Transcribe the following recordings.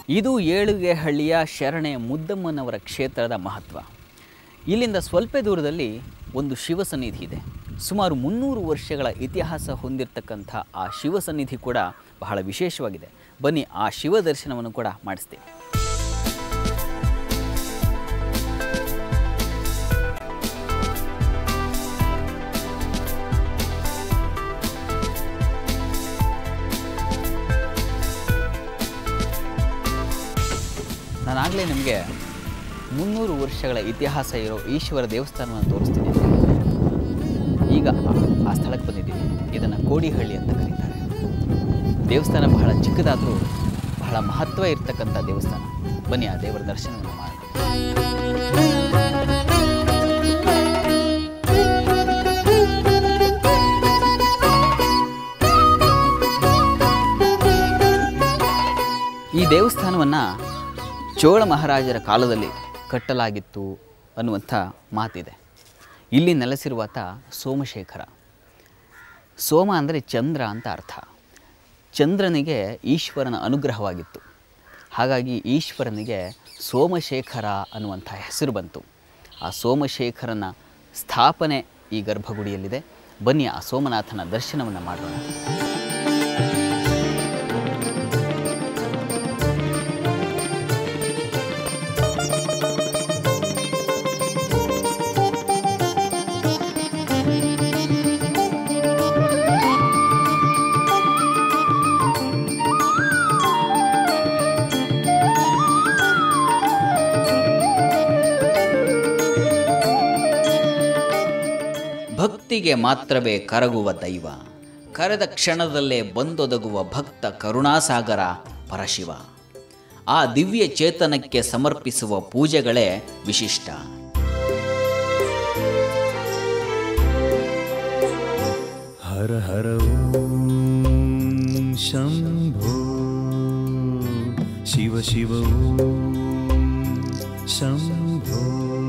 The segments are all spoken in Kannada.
ಇದು ಏಳುಗೆಹಳ್ಳಿಯ ಶರಣೆ ಮುದ್ದಮ್ಮನವರ ಕ್ಷೇತ್ರದ ಮಹತ್ವ ಇಲ್ಲಿಂದ ಸ್ವಲ್ಪ ದೂರದಲ್ಲಿ ಒಂದು ಶಿವಸನ್ನಿಧಿ ಇದೆ ಸುಮಾರು ಮುನ್ನೂರು ವರ್ಷಗಳ ಇತಿಹಾಸ ಹೊಂದಿರತಕ್ಕಂಥ ಆ ಶಿವಸನ್ನಿಧಿ ಕೂಡ ಬಹಳ ವಿಶೇಷವಾಗಿದೆ ಬನ್ನಿ ಆ ಶಿವ ದರ್ಶನವನ್ನು ಕೂಡ ಮಾಡಿಸ್ತೀನಿ ನಾನಾಗಲೇ ನಿಮಗೆ ಮುನ್ನೂರು ವರ್ಷಗಳ ಇತಿಹಾಸ ಇರೋ ಈಶ್ವರ ದೇವಸ್ಥಾನವನ್ನು ತೋರಿಸ್ತೀನಿ ಈಗ ಆ- ಆ ಸ್ಥಳಕ್ಕೆ ಬಂದಿದ್ದೀವಿ ಇದನ್ನು ಕೋಡಿಹಳ್ಳಿ ಅಂತ ಕರೀತಾರೆ ದೇವಸ್ಥಾನ ಬಹಳ ಚಿಕ್ಕದಾದರೂ ಬಹಳ ಮಹತ್ವ ಇರತಕ್ಕಂಥ ದೇವಸ್ಥಾನ ಬನ್ನಿ ಆ ದೇವರ ದರ್ಶನವನ್ನು ಮಾಡೋಣ ಈ ದೇವಸ್ಥಾನವನ್ನು ಚೋಳ ಮಹಾರಾಜರ ಕಾಲದಲ್ಲಿ ಕಟ್ಟಲಾಗಿತ್ತು ಅನ್ನುವಂಥ ಮಾತಿದೆ ಇಲ್ಲಿ ನೆಲೆಸಿರುವಾತ ಸೋಮಶೇಖರ ಸೋಮ ಅಂದರೆ ಚಂದ್ರ ಅಂತ ಅರ್ಥ ಚಂದ್ರನಿಗೆ ಈಶ್ವರನ ಅನುಗ್ರಹವಾಗಿತ್ತು ಹಾಗಾಗಿ ಈಶ್ವರನಿಗೆ ಸೋಮಶೇಖರ ಅನ್ನುವಂಥ ಹೆಸರು ಬಂತು ಆ ಸೋಮಶೇಖರನ ಸ್ಥಾಪನೆ ಈ ಗರ್ಭಗುಡಿಯಲ್ಲಿದೆ ಬನ್ನಿ ಆ ಸೋಮನಾಥನ ದರ್ಶನವನ್ನು ಮಾಡೋಣ ಭಕ್ತಿಗೆ ಮಾತ್ರವೇ ಕರಗುವ ದೈವ ಕರೆದ ಕ್ಷಣದಲ್ಲೇ ಬಂದೊದಗುವ ಭಕ್ತ ಕರುಣಾಸಾಗರ ಪರಶಿವ ಆ ದಿವ್ಯ ಚೇತನಕ್ಕೆ ಸಮರ್ಪಿಸುವ ಪೂಜೆಗಳೇ ವಿಶಿಷ್ಟ हर हर ॐ शम्भो शिव शिव ॐ शम्भो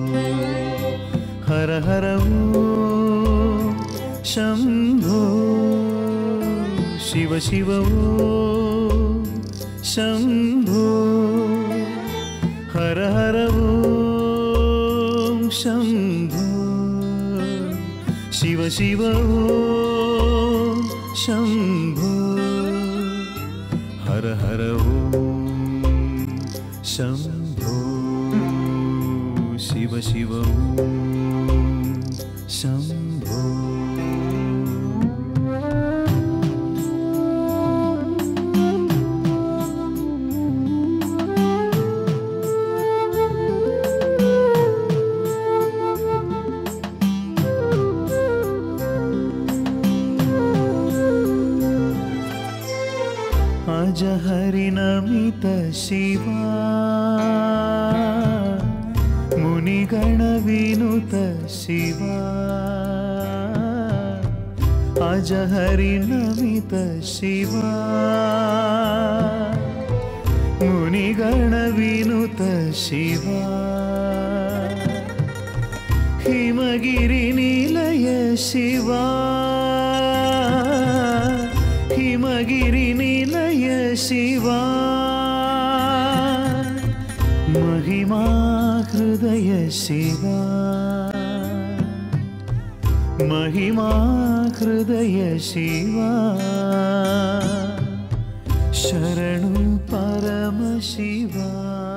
हर हर ॐ शम्भो शिव शिव ॐ शम्भो हर हर ॐ शम्भो शिव शिव ॐ शम्भो हर हर ॐ शम्भो शिव शिव ॐ शम्भो अज हरिनमित शिवा मुनिगणविनुत शिवा अज हरिनमित शिवा मुनिगणविनुत शिवा हिमगिरिनिलय शिवा हिमगिरिनिलय शिवा महिमा हृदय शिवा महिमा हृदय शिवा शरणु परम शिवा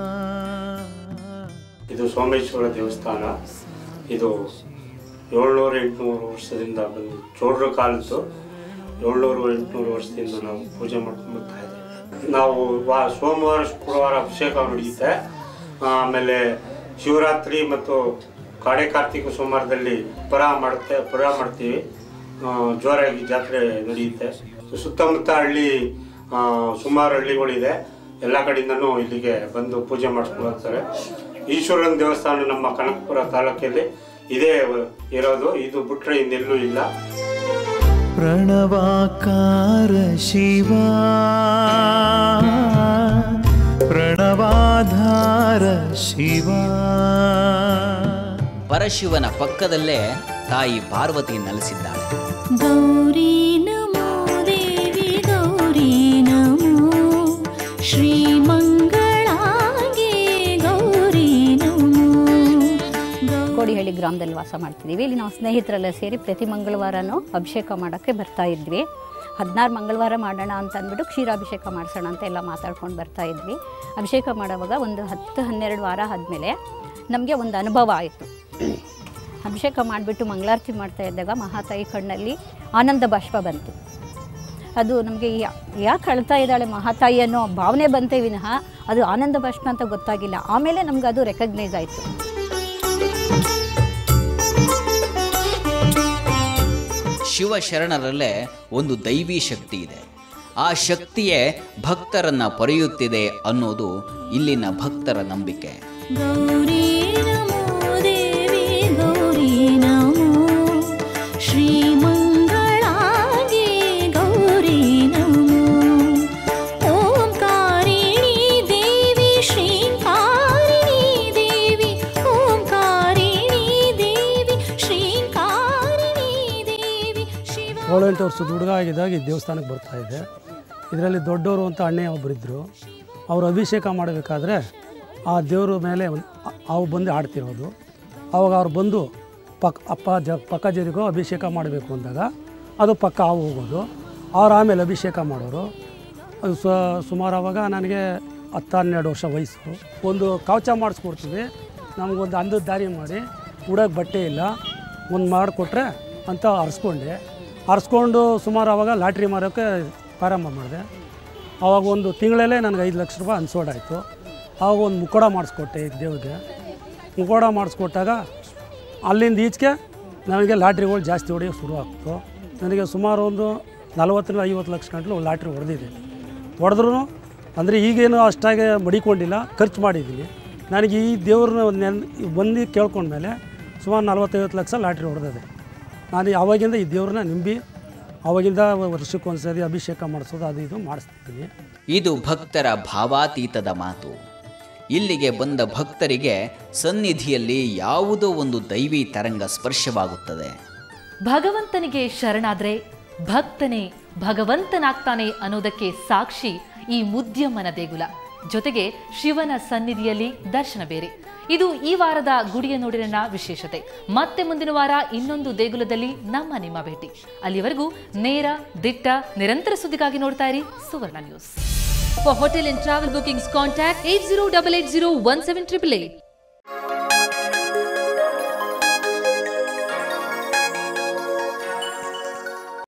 ಇದು ಸೋಮೇಶ್ವರ ದೇವಸ್ಥಾನ ಇದು ಏಳ್ನೂರು ಎಂಟುನೂರು ವರ್ಷದಿಂದ ಬಂದು ಚೋಳರ ಕಾಲದ್ದು ಏಳ್ನೂರು ಎಂಟುನೂರು ವರ್ಷದಿಂದ ನಾವು ಪೂಜೆ ಮಾಡ್ಕೊಂಡು ಬರ್ತಾ ಇದ್ದೀವಿ ನಾವು ವಾ ಸೋಮವಾರ ಶುಕ್ರವಾರ ಅಭಿಷೇಕ ನಡೆಯುತ್ತೆ ಆಮೇಲೆ ಶಿವರಾತ್ರಿ ಮತ್ತು ಕಾಡೆ ಕಾರ್ತಿಕ ಸೋಮವಾರದಲ್ಲಿ ಪುರ ಮಾಡುತ್ತೆ ಪುರ ಮಾಡ್ತೀವಿ ಆ, ಜೋರಾಗಿ ಜಾತ್ರೆ ನಡೆಯುತ್ತೆ ಸುತ್ತಮುತ್ತ ಹಳ್ಳಿ ಆ, ಸುಮಾರು ಹಳ್ಳಿಗಳಿದೆ ಎಲ್ಲ ಕಡೆಯಿಂದನೂ ಇಲ್ಲಿಗೆ ಬಂದು ಪೂಜೆ ಮಾಡಿಸ್ಕೊಂಡು ಹೋಗ್ತಾರೆ ಈಶ್ವರನ ದೇವಸ್ಥಾನ ನಮ್ಮ ಕನಕಪುರ ತಾಲೂಕಲ್ಲಿ ಇದೇ ಇರೋದು ಇದು ಬಿಟ್ರೆ ಇನ್ನೆಲ್ಲೂ ಇಲ್ಲ प्रणवाकार शिवा प्रणवाधार शिवा ಪರಶಿವನ ಪಕ್ಕದಲ್ಲೇ ತಾಯಿ ಪಾರ್ವತಿ ನೆಲೆಸಿದ್ದಾಳೆ ಗೌರಿ ನಮೋ ದೇವಿ ಗೌರಿ ನಮೋ ಶ್ರೀಮಂಗಳ ಗ್ರಾಮದಲ್ಲಿ ವಾಸ ಮಾಡ್ತಿದ್ದೀವಿ ಇಲ್ಲಿ ನಾವು ಸ್ನೇಹಿತರೆಲ್ಲ ಸೇರಿ ಪ್ರತಿ ಮಂಗಳವಾರನೂ ಅಭಿಷೇಕ ಮಾಡೋಕ್ಕೆ ಬರ್ತಾ ಇದ್ವಿ ಹದಿನಾರು ಮಂಗಳವಾರ ಮಾಡೋಣ ಅಂತ ಅಂದ್ಬಿಟ್ಟು ಕ್ಷೀರಾಭಿಷೇಕ ಮಾಡಿಸೋಣ ಅಂತ ಎಲ್ಲ ಮಾತಾಡ್ಕೊಂಡು ಬರ್ತಾ ಇದ್ವಿ ಅಭಿಷೇಕ ಮಾಡೋವಾಗ ಒಂದು ಹತ್ತು ಹನ್ನೆರಡು ವಾರ ಆದಮೇಲೆ ನಮಗೆ ಒಂದು ಅನುಭವ ಆಯಿತು ಅಭಿಷೇಕ ಮಾಡಿಬಿಟ್ಟು ಮಂಗಳಾರತಿ ಮಾಡ್ತಾ ಇದ್ದಾಗ ಮಹಾತಾಯಿ ಕಣ್ಣಲ್ಲಿ ಆನಂದ ಬಾಷ್ಪ ಬಂತು ಅದು ನಮಗೆ ಯಾಕೆ ಅಳ್ತಾ ಇದ್ದಾಳೆ ಮಹಾತಾಯಿ ಅನ್ನೋ ಭಾವನೆ ಬಂತೇ ವಿನಃ ಅದು ಆನಂದ ಬಾಷ್ಪ ಅಂತ ಗೊತ್ತಾಗಿಲ್ಲ ಆಮೇಲೆ ನಮ್ಗೆ ಅದು ರೆಕಗ್ನೈಸ್ ಆಯಿತು ಶಿವ ಶರಣರಲ್ಲೇ ಒಂದು ದೈವಿ ಶಕ್ತಿ ಇದೆ ಆ ಶಕ್ತಿಯೇ ಭಕ್ತರನ್ನ ಪೊರೆಯುತ್ತಿದೆ ಅನ್ನೋದು ಇಲ್ಲಿನ ಭಕ್ತರ ನಂಬಿಕೆ ಗೌರಿ ನಮೋ ದೇವಿ ಗೌರಿ ನಮೋ ಶ್ರೀಮಂಗಳಾಗಿ ಗೌರಿ ನಮೋ ಓಂಕಾರಿಣಿ ದೇವಿ ಶ್ರೀಂಕಾರಿಣಿ ದೇವಿ ಓಂಕಾರಿಣಿ ದೇವಿ ಶ್ರೀಂಕಾರಿಣಿ ದೇವಿ ಶಿವ ಏಳೆಂಟು ವರ್ಷದ ಹುಡುಗ ಆಗಿದ್ದಾಗ ಈ ದೇವಸ್ಥಾನಕ್ಕೆ ಬರ್ತಾ ಇದ್ದೆ ಇದರಲ್ಲಿ ದೊಡ್ಡವರು ಅಂತ ಅಣ್ಣೆ ಒಬ್ಬರಿದ್ದರು ಅವರು ಅಭಿಷೇಕ ಮಾಡಬೇಕಾದ್ರೆ ಆ ದೇವ್ರ ಮೇಲೆ ಒಂದು ಅವು ಬಂದು ಆಡ್ತಿರೋದು ಅವಾಗ ಅವ್ರು ಬಂದು ಪಕ್ ಅಪ್ಪ ಜ ಪಕ್ಕ ಜರಿಗೋ ಅಭಿಷೇಕ ಮಾಡಬೇಕು ಅಂದಾಗ ಅದು ಪಕ್ಕ ಹಾವು ಹೋಗೋದು ಅವ್ರು ಆಮೇಲೆ ಅಭಿಷೇಕ ಮಾಡೋರು ಅದು ಸ ಸುಮಾರು ಅವಾಗ ನನಗೆ ಹತ್ತು ಹನ್ನೆರಡು ವರ್ಷ ವಯಸ್ಸು ಒಂದು ಕವಚ ಮಾಡಿಸ್ಕೊಡ್ತೀವಿ ನಮಗೊಂದು ಅಂದದ ದಾರಿ ಮಾಡಿ ಉಡೋಕ್ಕೆ ಬಟ್ಟೆ ಇಲ್ಲ ಒಂದು ಮಾಡಿಕೊಟ್ರೆ ಅಂತ ಅರ್ಸ್ಕೊಂಡೆ ಅರ್ಸ್ಕೊಂಡು ಸುಮಾರು ಅವಾಗ ಲಾಟ್ರಿ ಮಾರೋಕ್ಕೆ ಪ್ರಾರಂಭ ಮಾಡಿದೆ ಆವಾಗ ಒಂದು ತಿಂಗಳಲ್ಲೇ ನನಗೆ ಐದು ಲಕ್ಷ ರೂಪಾಯಿ ಅನ್ಸೋಡಾಯಿತು ಆವಾಗ ಒಂದು ಮುಖೋಡ ಮಾಡಿಸ್ಕೊಟ್ಟೆ ಈ ದೇವ್ರಿಗೆ ಮುಖೋಡ ಮಾಡಿಸ್ಕೊಟ್ಟಾಗ ಅಲ್ಲಿಂದ ಈಚೆಗೆ ನನಗೆ ಲಾಟ್ರಿಗಳು ಜಾಸ್ತಿ ಹೊಡೆಯೋಕೆ ಶುರು ಆಗ್ತು ನನಗೆ ಸುಮಾರು ಒಂದು ನಲವತ್ತರಿಂದ ಐವತ್ತು ಲಕ್ಷ ಗಂಟಲು ಲಾಟ್ರಿ ಹೊಡೆದಿದೆ ಹೊಡೆದ್ರೂ ಅಂದರೆ ಈಗೇನು ಅಷ್ಟಾಗಿ ಮಡಿಕೊಂಡಿಲ್ಲ ಖರ್ಚು ಮಾಡಿದ್ದೀನಿ ನನಗೆ ಈ ದೇವ್ರನ್ನ ನೆನ್ ಬಂದು ಕೇಳ್ಕೊಂಡ್ಮೇಲೆ ಸುಮಾರು ನಲ್ವತ್ತೈವತ್ತು ಲಕ್ಷ ಲಾಟ್ರಿ ಹೊಡೆದಿದೆ ನಾನು ಅವಾಗಿಂದ ಈ ದೇವ್ರನ್ನ ನಂಬಿ ಅವಾಗಿಂದ ವರ್ಷಕ್ಕೊಂದು ಸರಿ ಅಭಿಷೇಕ ಮಾಡಿಸೋದು ಅದು ಇದು ಮಾಡಿಸ್ತಿದ್ದೀನಿ ಇದು ಭಕ್ತರ ಭಾವಾತೀತದ ಮಾತು ಇಲ್ಲಿಗೆ ಬಂದ ಭಕ್ತರಿಗೆ ಸನ್ನಿಧಿಯಲ್ಲಿ ಯಾವುದೋ ಒಂದು ದೈವಿ ತರಂಗ ಸ್ಪರ್ಶವಾಗುತ್ತದೆ ಭಗವಂತನಿಗೆ ಶರಣಾದ್ರೆ ಭಕ್ತನೇ ಭಗವಂತನಾಗ್ತಾನೆ ಅನ್ನೋದಕ್ಕೆ ಸಾಕ್ಷಿ ಈ ಮುದ್ಯಮ್ಮನ ದೇಗುಲ ಜೊತೆಗೆ ಶಿವನ ಸನ್ನಿಧಿಯಲ್ಲಿ ದರ್ಶನ ಬೇರೆ ಇದು ಈ ವಾರದ ಗುಡಿಯ ನೋಡಿನ ವಿಶೇಷತೆ ಮತ್ತೆ ಮುಂದಿನ ವಾರ ಇನ್ನೊಂದು ದೇಗುಲದಲ್ಲಿ ನಮ್ಮ ನಿಮ್ಮ ಭೇಟಿ ಅಲ್ಲಿವರೆಗೂ ನೇರ ದಿಟ್ಟ ನಿರಂತರ ಸುದ್ದಿಗಾಗಿ ನೋಡ್ತಾ ಇರಿ Suvarna news for hotel and travel bookings contact eight zero double eight zero one seven triple eight